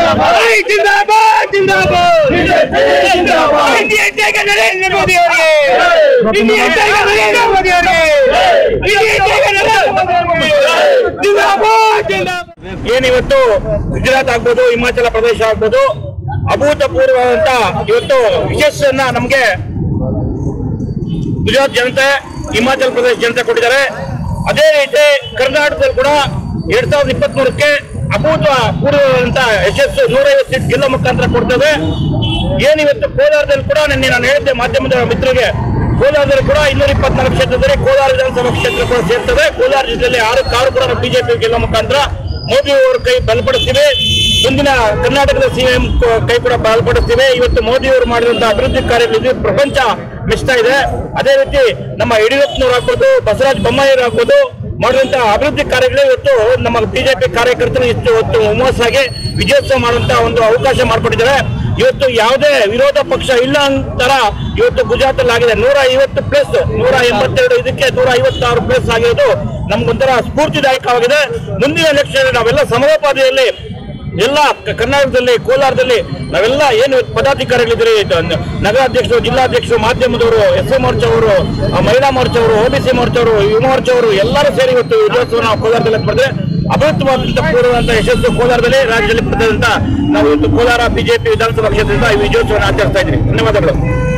ಜಿಂದಾಬಾದ್ ಜಿಂದಾಬಾದ್ Indian tiger Narendra Modi ಅವರಿಗೆ Indian tiger Narendra Modi ಅವರಿಗೆ ಇಂಡಿಯನ್ ಟೈಗರ್ ನರೇಂದ್ರ ಮೋದಿ ಅವರಿಗೆ ಜಿಂದಾಬಾದ್ ಜಿಂದಾಬಾದ್ ಏನಿವತ್ತು ಗುಜರಾತ್ ಆಗ್ಬೋದು ಹಿಮಾಚಲ ಪ್ರದೇಶ ಆಗ್ಬೋದು ಅಭೂತಪೂರ್ವವಾದಂತ ಇವತ್ತು ಯಶಸ್ಸನ್ನ ನಮಗೆ ಗುಜರಾತ್ ಜನತೆ ಹಿಮಾಚಲ ಪ್ರದೇಶ ಜನತೆ ಕೊಟ್ಟಿದ್ದಾರೆ ಅದೇ ರೀತಿ ಕರ್ನಾಟಕದಲ್ಲಿ ಕೂಡ ಎರಡ್ ಸಾವಿರದ ಇಪ್ಪತ್ತ್ ಮೂರಕ್ಕೆ ಅಭೂತಪೂರ್ವವಾದಂತ ಯಶಸ್ಸು ನೂರೈವತ್ತು ಸೀಟ್ ಗೆಲ್ಲೋ ಮುಖಾಂತರ ಕೊಡ್ತೇವೆ ಏನಿವತ್ತು ಕೋಲಾರದಲ್ಲಿ ಕೂಡ ನಿನ್ನೆ ನಾನು ಹೇಳಿದ್ದೆ ಮಾಧ್ಯಮದ ಮಿತ್ರರಿಗೆ ಕೋಲಾರದಲ್ಲಿ ಕೂಡ ಇನ್ನೂರ ಇಪ್ಪತ್ನಾಲ್ಕು ಕ್ಷೇತ್ರದಲ್ಲಿ ಕೋಲಾರ ವಿಧಾನಸಭಾ ಕ್ಷೇತ್ರ ಕೂಡ ಸೇರ್ತದೆ ಕೋಲಾರ ಜಿಲ್ಲೆಯಲ್ಲಿ ಆರು ಕಾರು ಕೂಡ ಬಿಜೆಪಿ ಗೆಲ್ಲೋ ಮುಖಾಂತರ ಮೋದಿ ಅವರ ಕೈ ಬಲಪಡಿಸ್ತೀವಿ ಮುಂದಿನ ಕರ್ನಾಟಕದ ಸಿಎಂ ಕೈ ಕೂಡ ಬಲಪಡಿಸ್ತೀವಿ ಇವತ್ತು ಮೋದಿ ಅವರು ಮಾಡಿದಂತಹ ಅಭಿವೃದ್ಧಿ ಕಾರ್ಯಗಳು ಪ್ರಪಂಚ ಮೆಚ್ತಾ ಇದೆ ಅದೇ ರೀತಿ ನಮ್ಮ ಯಡಿಯೂರಪ್ಪನವ್ರು ಆಗ್ಬೋದು ಬಸವರಾಜ ಬೊಮ್ಮಾಯಿಯವರು ಆಗ್ಬೋದು ಮಾಡಿದಂತಹ ಅಭಿವೃದ್ಧಿ ಕಾರ್ಯಗಳು ಇವತ್ತು ನಮ್ಮ ಬಿಜೆಪಿ ಕಾರ್ಯಕರ್ತರು ಇಷ್ಟು ಹೊತ್ತು ಹುಮ್ಮಸ್ಸಾಗಿ ವಿಜಯೋತ್ಸವ ಮಾಡುವಂತಹ ಒಂದು ಅವಕಾಶ ಮಾಡಿಕೊಟ್ಟಿದ್ದಾರೆ ಇವತ್ತು ಯಾವುದೇ ವಿರೋಧ ಪಕ್ಷ ಇಲ್ಲ ಅಂತರ ಇವತ್ತು ಗುಜರಾತ್ ಅಲ್ಲಿ ಆಗಿದೆ ನೂರ ಐವತ್ತು ಪ್ಲಸ್ ನೂರ ಎಂಬತ್ತೆರಡು ಇದಕ್ಕೆ ನೂರ ಐವತ್ತಾರು ಪ್ಲಸ್ ಆಗಿರೋದು ನಮ್ಗೊಂಥರ ಸ್ಫೂರ್ತಿದಾಯಕವಾಗಿದೆ ಮುಂದಿನ ಎಲೆಕ್ಷನ್ ನಾವೆಲ್ಲ ಸಮರೋಪಾದಿಯಲ್ಲಿ ಎಲ್ಲ ಕ- ಕರ್ನಾಟಕದಲ್ಲಿ ಕೋಲಾರದಲ್ಲಿ ನಾವೆಲ್ಲ ಏನು ಪದಾಧಿಕಾರಿಗಳಿದ್ದೀರಿ ನ- ನಗರಾಧ್ಯಕ್ಷರು ಜಿಲ್ಲಾಧ್ಯಕ್ಷರು ಮಾಧ್ಯಮದವರು ಎಸ್ ಎ ಮೋರ್ಚಾ ಅವರು ಆ, ಮಹಿಳಾ ಮೋರ್ಚಾ ಅವರು ಒಬಿಸಿ ಮೋರ್ಚಾ ಅವರು ಯುವ ಮೋರ್ಚಾ ಅವರು ಎಲ್ಲರೂ ಸೇರಿ ಇವತ್ತು ವಿಜಯೋತ್ಸವ ನಾವು ಕೋಲಾರದಲ್ಲಿ ಪಡೆದ್ರೆ ಅಭೂತವಾದಂತ ಪೂರ್ವದಂತ ಯಶಸ್ಸು ಕೋಲಾರದಲ್ಲಿ ರಾಜ್ಯದಲ್ಲಿ ಪಡೆದಂತ ನಾವು ಇವತ್ತು ಕೋಲಾರ ಬಿಜೆಪಿ ವಿಧಾನಸಭಾ ಕ್ಷೇತ್ರದಿಂದ ಈ ವಿಜಯೋತ್ಸವವನ್ನು ಆಚರಿಸ್ತಾ ಇದ್ದೀವಿ ಧನ್ಯವಾದಗಳು